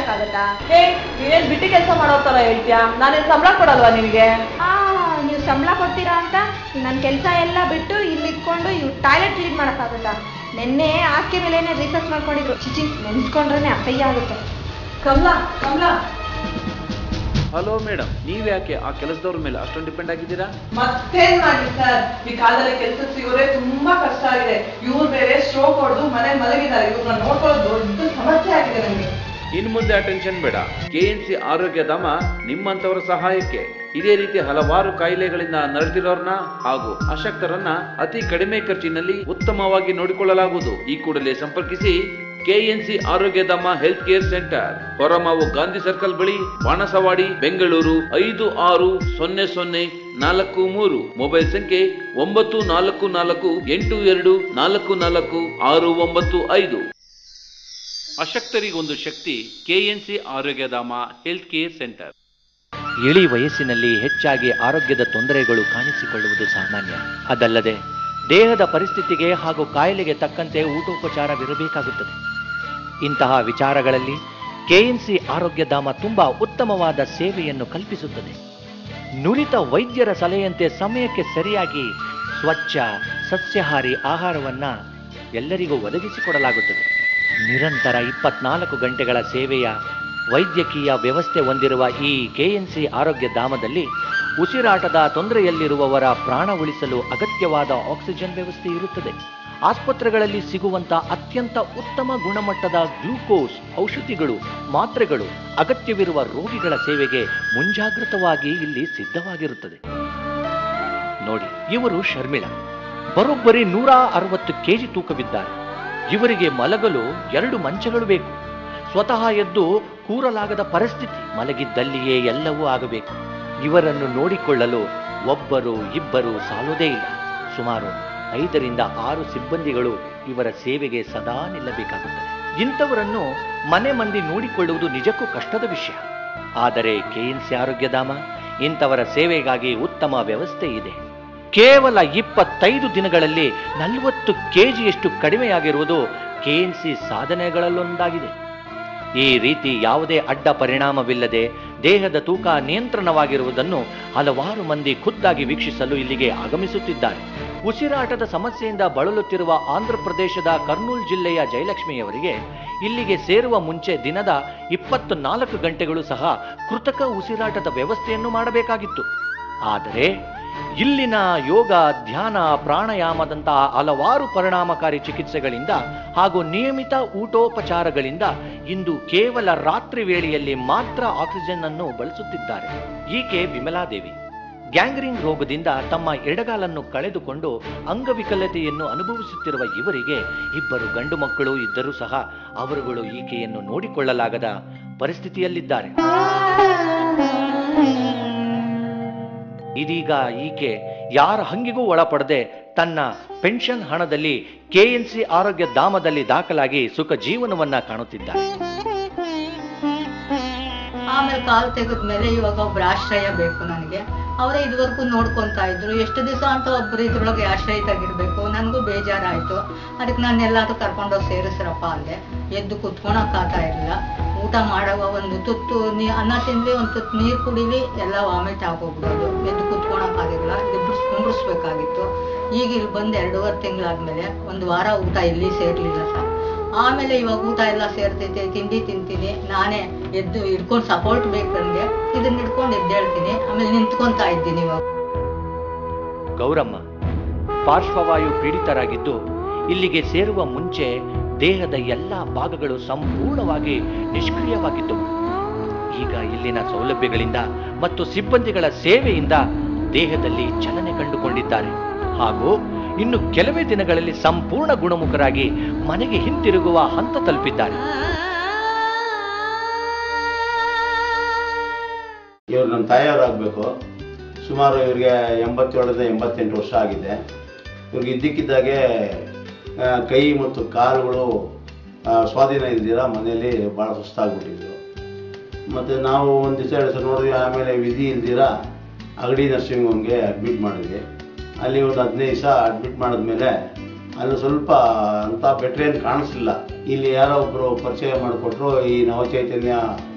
ಮಾಡಕ್ಕಾಗತ್ತಾ ಏ ನೀನೇನ್ ಬಿಟ್ಟು ಕೆಲಸ ಮಾಡೋ ತರ ಹೇಳ್ತೀಯಾ ನಾನೇನ್ ಸಂಬಳ ಕೊಡಲ್ವಾ ನಿನಗೆ ಆ ನೀವು ಸಂಬಳ ಕೊಡ್ತೀರಾ ಅಂತ ನನ್ನ ಕೆಲಸ ಎಲ್ಲ ಬಿಟ್ಟು ಇಲ್ಲಿ ಇಟ್ಕೊಂಡು ಇವ್ ಟಾಯ್ಲೆಟ್ ಕ್ಲೀನ್ ಮಾಡಕ್ಕಾಗತ್ತಾ ನಿನ್ನೆ ಆಸ್ಕೆ ಮೇಲೇನೆ ರಿಸರ್ಚ್ ಮಾಡ್ಕೊಂಡಿದ್ರು ಚಿಚಿ ನೆನ್ಸ್ಕೊಂಡ್ರೆ ಅಸಹ್ಯ ಆಗುತ್ತೆ ಕಮಲಾ ಕಮಲಾ ಹಲೋ ಮೇಡಮ್ ನೀವ್ಯಾಕೆ ಆ ಕೆಲಸದವ್ರ ಮೇಲೆ ಅಷ್ಟೊಂದು ಡಿಪೆಂಡ್ ಆಗಿದ್ದೀರಾ ಮತ್ತೇನ್ ಮಾಡಿ ಸರ್ ಈ ಕಾಲದಲ್ಲಿ ಕೆಲಸ ಸಿಗೋರೆ ತುಂಬಾ ಕಷ್ಟ ಆಗಿದೆ ಇವ್ರು ಬೇರೆ ಸ್ಟ್ರೋಕ್ ಹೊಡೆದು ಮನೆ ಮಲಗಿದ್ದಾರೆ ಇವ್ರನ್ನ ನೋಡ್ಕೊಳ್ಳೋದು ದೊಡ್ಡ ಸಮಸ್ಯೆ ಆಗಿದೆ ನನಗೆ ಇನ್ ಮುಂದೆ ಅಟೆನ್ಷನ್ ಬೇಡ ಕೆಎನ್ಸಿ ಆರೋಗ್ಯಧಾಮ ನಿಮ್ಮಂತವರ ಸಹಾಯಕ್ಕೆ ಇದೇ ರೀತಿ ಹಲವಾರು ಕಾಯಿಲೆಗಳಿಂದ ನರಳಿರೋರ್ನ ಹಾಗೂ ಅಶಕ್ತರನ್ನ ಅತಿ ಕಡಿಮೆ ಖರ್ಚಿನಲ್ಲಿ ಉತ್ತಮವಾಗಿ ನೋಡಿಕೊಳ್ಳಲಾಗುವುದು ಈ ಕೂಡಲೇ ಸಂಪರ್ಕಿಸಿ KNC Arogyadhama health care centre Horamavu Gandhi circle ಬಳಿ ಬಾಣಸವಾಡಿ ಬೆಂಗಳೂರು ಐದು ಆರು ಸೊನ್ನೆ ಸೊನ್ನೆ ನಾಲ್ಕು ಮೂರು ಮೊಬೈಲ್ ಸಂಖ್ಯೆ ಒಂಬತ್ತು ನಾಲ್ಕು ನಾಲ್ಕು ಎಂಟು ಎರಡು ನಾಲ್ಕು ನಾಲ್ಕು ಆರು ಒಂಬತ್ತು ಐದು ಅಶಕ್ತರಿಗೊಂದು ಶಕ್ತಿ KNC Arogyadhama health care centre ಇಳಿ ವಯಸ್ಸಿನಲ್ಲಿ ಹೆಚ್ಚಾಗಿ ಆರೋಗ್ಯದ ತೊಂದರೆಗಳು ಕಾಣಿಸಿಕೊಳ್ಳುವುದು ಸಾಮಾನ್ಯ ಅದಲ್ಲದೆ ದೇಹದ ಪರಿಸ್ಥಿತಿಗೆ ಹಾಗೂ ಕಾಯಿಲೆಗೆ ತಕ್ಕಂತೆ ಊಟೋಪಚಾರವಿರಬೇಕಾಗುತ್ತದೆ ಇಂತಹ ವಿಚಾರಗಳಲ್ಲಿ ಕೆಎನ್ಸಿ ಆರೋಗ್ಯಧಾಮ ತುಂಬಾ ಉತ್ತಮವಾದ ಸೇವೆಯನ್ನು ಕಲ್ಪಿಸುತ್ತದೆ ನುರಿತ ವೈದ್ಯರ ಸಲಹೆಯಂತೆ ಸಮಯಕ್ಕೆ ಸರಿಯಾಗಿ ಸ್ವಚ್ಛ ಸಸ್ಯಾಹಾರಿ ಆಹಾರವನ್ನ ಎಲ್ಲರಿಗೂ ಒದಗಿಸಿಕೊಡಲಾಗುತ್ತದೆ ನಿರಂತರ ಇಪ್ಪತ್ನಾಲ್ಕು ಗಂಟೆಗಳ ಸೇವೆಯ ವೈದ್ಯಕೀಯ ವ್ಯವಸ್ಥೆ ಹೊಂದಿರುವ ಈ ಕೆಎನ್ಸಿ ಆರೋಗ್ಯ ಧಾಮದಲ್ಲಿ ಉಸಿರಾಟದ ತೊಂದರೆಯಲ್ಲಿರುವವರ ಪ್ರಾಣ ಉಳಿಸಲು ಅಗತ್ಯವಾದ ಆಕ್ಸಿಜನ್ ವ್ಯವಸ್ಥೆ ಇರುತ್ತದೆ ಆಸ್ಪತ್ರೆಗಳಲ್ಲಿ ಸಿಗುವಂತ ಅತ್ಯಂತ ಉತ್ತಮ ಗುಣಮಟ್ಟದ ಗ್ಲೂಕೋಸ್ ಔಷಧಿಗಳು ಮಾತ್ರೆಗಳು ಅಗತ್ಯವಿರುವ ರೋಗಿಗಳ ಸೇವೆಗೆ ಮುಂಜಾಗೃತವಾಗಿ ಇಲ್ಲಿ ಸಿದ್ಧವಾಗಿರುತ್ತದೆ ನೋಡಿ ಇವರು ಶರ್ಮಿಳಾ ಬರೋಬ್ಬರಿ ನೂರ ಅರವತ್ತು ಕೆಜಿ ತೂಕವಿದ್ದಾರೆ ಇವರಿಗೆ ಮಲಗಲು ಎರಡು ಮಂಚಗಳು ಬೇಕು ಸ್ವತಃ ಎದ್ದು ಕೂರಲಾಗದ ಪರಿಸ್ಥಿತಿ ಮಲಗಿದ್ದಲ್ಲಿಯೇ ಎಲ್ಲವೂ ಆಗಬೇಕು ಇವರನ್ನು ನೋಡಿಕೊಳ್ಳಲು ಒಬ್ಬರು ಇಬ್ಬರು ಸಾಲೋದೇ ಇಲ್ಲ ಸುಮಾರು ಐದರಿಂದ ಆರು ಸಿಬ್ಬಂದಿಗಳು ಇವರ ಸೇವೆಗೆ ಸದಾ ನಿಲ್ಲಬೇಕಾಗುತ್ತದೆ ಇಂಥವರನ್ನು ಮನೆ ಮಂದಿ ನೋಡಿಕೊಳ್ಳುವುದು ನಿಜಕ್ಕೂ ಕಷ್ಟದ ವಿಷಯ ಆದರೆ ಕೆಎನ್ಸಿ ಆರೋಗ್ಯಧಾಮ ಇಂಥವರ ಸೇವೆಗಾಗಿ ಉತ್ತಮ ವ್ಯವಸ್ಥೆ ಇದೆ ಕೇವಲ ಇಪ್ಪತ್ತೈದು ದಿನಗಳಲ್ಲಿ ನಲವತ್ತು ಕೆಜಿಯಷ್ಟು ಕಡಿಮೆಯಾಗಿರುವುದು ಕೆಎನ್ಸಿ ಸಾಧನೆಗಳಲ್ಲೊಂದಾಗಿದೆ ಈ ರೀತಿ ಯಾವುದೇ ಅಡ್ಡ ಪರಿಣಾಮವಿಲ್ಲದೆ ದೇಹದ ತೂಕ ನಿಯಂತ್ರಣವಾಗಿರುವುದನ್ನು ಹಲವಾರು ಮಂದಿ ಖುದ್ದಾಗಿ ವೀಕ್ಷಿಸಲು ಇಲ್ಲಿಗೆ ಆಗಮಿಸುತ್ತಿದ್ದಾರೆ ಉಸಿರಾಟದ ಸಮಸ್ಯೆಯಿಂದ ಬಳಲುತ್ತಿರುವ ಆಂಧ್ರ ಪ್ರದೇಶದ ಕರ್ನೂಲ್ ಜಿಲ್ಲೆಯ ಜಯಲಕ್ಷ್ಮಿಯವರಿಗೆ ಇಲ್ಲಿಗೆ ಸೇರುವ ಮುಂಚೆ ದಿನದ ಇಪ್ಪತ್ತು ನಾಲ್ಕು ಗಂಟೆಗಳು ಸಹ ಕೃತಕ ಉಸಿರಾಟದ ವ್ಯವಸ್ಥೆಯನ್ನು ಮಾಡಬೇಕಾಗಿತ್ತು ಆದರೆ ಇಲ್ಲಿನ ಯೋಗ ಧ್ಯಾನ ಪ್ರಾಣಾಯಾಮದಂತಹ ಹಲವಾರು ಪರಿಣಾಮಕಾರಿ ಚಿಕಿತ್ಸೆಗಳಿಂದ ಹಾಗೂ ನಿಯಮಿತ ಊಟೋಪಚಾರಗಳಿಂದ ಇಂದು ಕೇವಲ ರಾತ್ರಿ ವೇಳೆಯಲ್ಲಿ ಮಾತ್ರ ಆಕ್ಸಿಜನ್ ಅನ್ನು ಬಳಸುತ್ತಿದ್ದಾರೆ ಈಕೆ ವಿಮಲಾದೇವಿ ಗ್ಯಾಂಗ್ರಿಂಗ್ ರೋಗದಿಂದ ತಮ್ಮ ಎಡಗಾಲನ್ನು ಕಳೆದುಕೊಂಡು ಅಂಗವಿಕಲತೆಯನ್ನು ಅನುಭವಿಸುತ್ತಿರುವ ಇವರಿಗೆ ಇಬ್ಬರು ಗಂಡು ಮಕ್ಕಳು ಇದ್ದರೂ ಸಹ ಅವರುಗಳು ಈಕೆಯನ್ನು ನೋಡಿಕೊಳ್ಳಲಾಗದ ಪರಿಸ್ಥಿತಿಯಲ್ಲಿದ್ದಾರೆ ಇದೀಗ ಈಕೆ ಯಾರ ಹಂಗಿಗೂ ಒಳಪಡದೆ ತನ್ನ ಪೆನ್ಷನ್ ಹಣದಲ್ಲಿ ಕೆಎನ್ಸಿ ಆರೋಗ್ಯ ಧಾಮದಲ್ಲಿ ದಾಖಲಾಗಿ ಸುಖ ಜೀವನವನ್ನ ಕಾಣುತ್ತಿದ್ದಾರೆ ಆಮೇಲೆ ಕಾಲು ತೆಗೆದ್ಮೇಲೆ ಇವಾಗ ಒಬ್ರು ಆಶ್ರಯ ಬೇಕು ನನಗೆ ಅವರೇ ಇದುವರೆಗೂ ನೋಡ್ಕೊಂತಾ ಇದ್ರು ಎಷ್ಟು ದಿವಸ ಅಂತ ಒಬ್ರು ಇದ್ರೊಳಗೆ ಆಶ್ರಯ ತೆಗಿರ್ಬೇಕು ನನಗೂ ಬೇಜಾರಾಯ್ತು ಅದಕ್ಕೆ ನಾನು ಎಲ್ಲಾದ್ರೂ ಕರ್ಕೊಂಡೋಗಿ ಸೇರಿಸ್ರಪ್ಪ ಅಂದೆ ಎದ್ದು ಕುತ್ಕೊಳಕ್ ಆಗ್ತಾ ಇರಲಿಲ್ಲ ಊಟ ಮಾಡುವ ಒಂದು ತುತ್ತು ನೀ ಅನ್ನ ತಿನ್ಲಿ ಒಂದು ತುತ್ತು ನೀರು ಕುಡಿಲಿ ಎಲ್ಲ ವಾಮಿಟ್ ಆಗೋಗ್ಬಿಡೋದು ಎದ್ದು ಕುತ್ಕೊಳಕ್ ಆಗಿರಲಿಲ್ಲ ಇಬ್ರು ಕುಂಡ್ರಿಸ್ಬೇಕಾಗಿತ್ತು ಈಗ ಇಲ್ಲಿ ಬಂದು ಎರಡೂವರೆ ತಿಂಗಳಾದ್ಮೇಲೆ ಒಂದು ವಾರ ಊಟ ಇಲ್ಲಿ ಸೇರ್ಲಿಲ್ಲ ಸರ್ ಆಮೇಲೆ ಇವಾಗ ಊಟ ಎಲ್ಲ ಸೇರ್ತೈತೆ ತಿಂಡಿ ತಿಂತೀನಿ ನಾನೇ ಎದ್ದು ಹಿಡ್ಕೊಂಡು ಸಪೋರ್ಟ್ ಬೇಕು ನನಗೆ ಇದನ್ನ ಹಿಡ್ಕೊಂಡು ಎದ್ದೇಳ್ತೀನಿ ಆಮೇಲೆ ನಿಂತ್ಕೊಂತಾ ಇದ್ದೀನಿ ಇವಾಗ ಗೌರಮ್ಮ ಪಾರ್ಶ್ವವಾಯು ಪೀಡಿತರಾಗಿದ್ದು ಇಲ್ಲಿಗೆ ಸೇರುವ ಮುಂಚೆ ದೇಹದ ಎಲ್ಲ ಭಾಗಗಳು ಸಂಪೂರ್ಣವಾಗಿ ನಿಷ್ಕ್ರಿಯವಾಗಿದ್ದವು ಈಗ ಇಲ್ಲಿನ ಸೌಲಭ್ಯಗಳಿಂದ ಮತ್ತು ಸಿಬ್ಬಂದಿಗಳ ಸೇವೆಯಿಂದ ದೇಹದಲ್ಲಿ ಚಲನೆ ಕಂಡುಕೊಂಡಿದ್ದಾರೆ ಹಾಗೂ ಇನ್ನು ಕೆಲವೇ ದಿನಗಳಲ್ಲಿ ಸಂಪೂರ್ಣ ಗುಣಮುಖರಾಗಿ ಮನೆಗೆ ಹಿಂತಿರುಗುವ ಹಂತ ತಲುಪಿದ್ದಾರೆ ಇವ್ರು ನಮ್ಮ ತಾಯಿಯವರಾಗಬೇಕು ಸುಮಾರು ಇವ್ರಿಗೆ ಎಂಬತ್ತೇಳರಿಂದ ಎಂಬತ್ತೆಂಟು ವರ್ಷ ಆಗಿದೆ ಇವ್ರಿಗೆ ಇದ್ದಕ್ಕಿದ್ದಾಗೆ ಆ, ಕೈ ಮತ್ತು ಕಾಲುಗಳು ಆ, ಸ್ವಾಧೀನ ಇಲ್ದಿರ ಮನೆಯಲ್ಲಿ ಭಾಳ ಸುಸ್ತಾಗ್ಬಿಟ್ಟಿದ್ರು ಮತ್ತು ನಾವು ಒಂದು ದಿವಸ ಎರಡು ದಿವಸ ನೋಡಿದ್ವಿ ಆಮೇಲೆ ವಿಧಿ ಇಲ್ದಿರ ಅಗಡಿ ನರ್ಸಿಂಗ್ ಹೋಮ್ಗೆ ಅಡ್ಮಿಟ್ ಮಾಡಿದ್ವಿ ಅಲ್ಲಿ ಒಂದು ಹದಿನೈದು ದಿವಸ ಅಡ್ಮಿಟ್ ಮಾಡಿದ್ಮೇಲೆ ಅಲ್ಲಿ ಸ್ವಲ್ಪ ಅಂಥ ಬೆಟ್ರ್ ಏನು ಕಾಣಿಸ್ಲಿಲ್ಲ ಇಲ್ಲಿ ಯಾರೋ ಒಬ್ಬರು ಪರಿಚಯ ಮಾಡಿಕೊಟ್ರು ಈ ನವಚೈತನ್ಯ